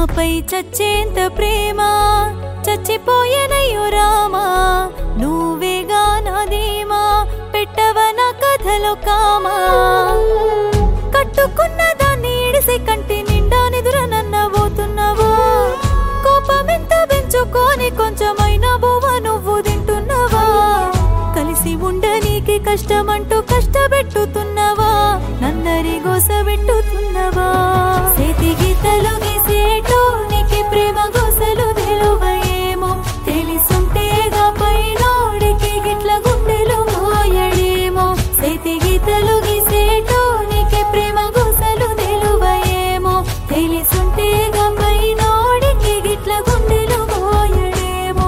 నాపై చచ్చేంత ప్రేమ చచ్చిపోయేనయ్యో రామా నువ్వేగా నాదేమా పెట్టవ నా కథలో కామా కట్టుకున్న దాన్ని ఇడిసి కంటి నిండా నిదుర నన్న పోతున్నావా కోపమెంత పెంచుకొని కొంచెమైనా బోవ నువ్వు తింటున్నావా కలిసి ఉండనీకి కష్టమంటూ కష్టపెట్టుతున్నావా నన్నరి గోసబెట్టుతున్నావా సేతి గీతలు గీసేటో నీకి ప్రేమ గోసలు తెలువయేమో తెలిసుంటేగా పైనోడికి గిట్ల గుండెలు మోయడేమో సేతి గీతలు గీసేటో నీకి ప్రేమ గోసలు తెలువయేమో తెలిసుంటేగా పైనోడికి గిట్ల గుండెలు మోయడేమో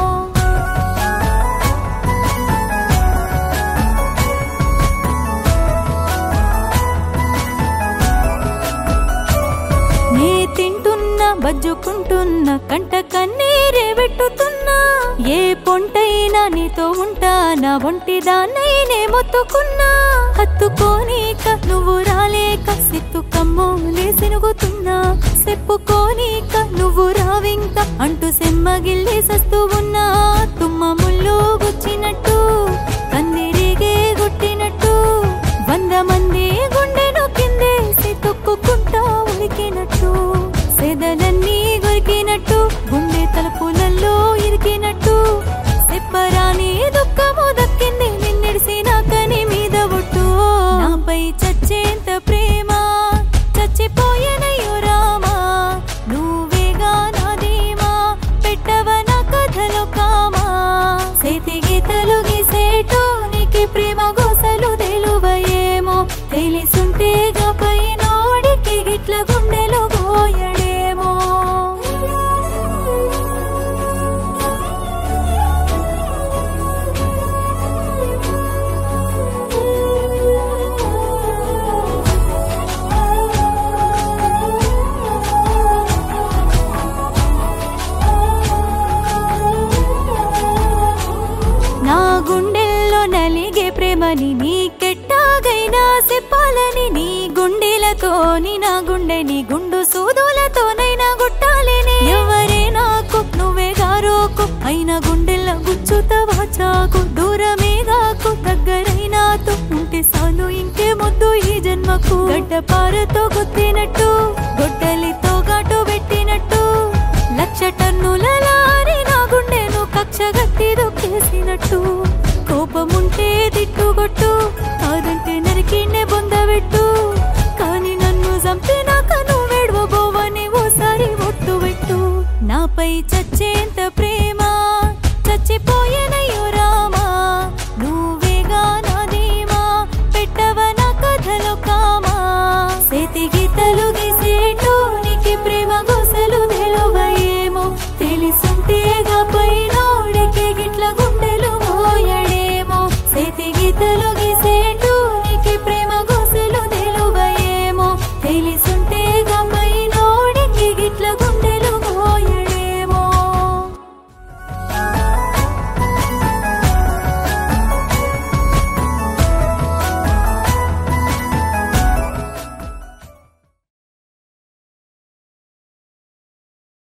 నే తింటున్నా బజ్జుకుంటున్నా కంట కన్నీరే పెట్టుతున్నా ఏ పొంటైనా నీతో ఉంటా నా ఒంటి దాన్నైనే మొత్తుకున్నా హత్తుకోనీక నువ్వు రాలేక సిత్తు కమ్మోలే సినుగుతున్నా చెప్పుకోనీక నువ్వు రావింక అంటూ సెమ్మగిల్లి సస్తూ ఉన్నా తుమ్మ ముళ్ళు గుచ్చినట్టు కందిరిగే గుట్టినట్టు వంద మంది గుండెను కిందేసి తొక్కుకుంటా ఉరికినట్టు సెదలన్నీ గొరికినట్టు గుండె తలుపులలో ఇరికినట్టు చెప్పరాని దుఃఖము దక్కింది నిన్నెడిసిన కని మీద ఒట్టు నాపై చచ్చేంత ప్రేమ చచ్చిపోయేనయ్యో రామా నువ్వేగా నాదేమా పెట్టవ నా కథలో కామా సేతి గీతలు గీసేటో నీకి ప్రేమ గోసలు తెలువయేమో తెలిసుంటేగా పైనోడికి గిట్ల గుండెలు గోయడేమో నా గుండెల్లో నలిగే ప్రేమని నీకెట్టాగైనా చెప్పాలని నీ గుండెలతోని నా గుండెని గుండు సూదులతోనైనా గుట్టాలని ఎవరే నాకు నువ్వే గారోకు అయిన గుండెల గుచ్చుతవా చాకు దూరమే గాకు దగ్గరైనాతో ఉంటే సాలు ఇంకే ముద్దు ఈ జన్మకు గడ్డపారతో గుద్దినట్టు గొడ్డలితో ఘాటు పెట్టినట్టు లక్ష టన్నుల లారీ నా గుండెను కక్ష గట్టి దొక్కేసినట్టు కోపముంటే తిట్టుగొట్టు కాదంటే నరికిండే బొందబెట్టు కానీ నన్ను చంపినాక నువ్వెడవబోవని ఓసారి ఒట్టు పెట్టు నాపై చచ్చేంత ప్రేమ చచ్చిపోయేనయ్యో రామా నువ్వేగా నాదేమా పెట్టవ నా కథలో కామా సేతి గీతలు గీసేటో నీకి ప్రేమ గోసలు తెలువయేమో తెలిసుంటేగా పైనోడికి గిట్ల గుండెలు మోయడేమో సేతి గీతలు గీసేటో నీకి ప్రేమ గోసలు తెలువయేమో తెలిసి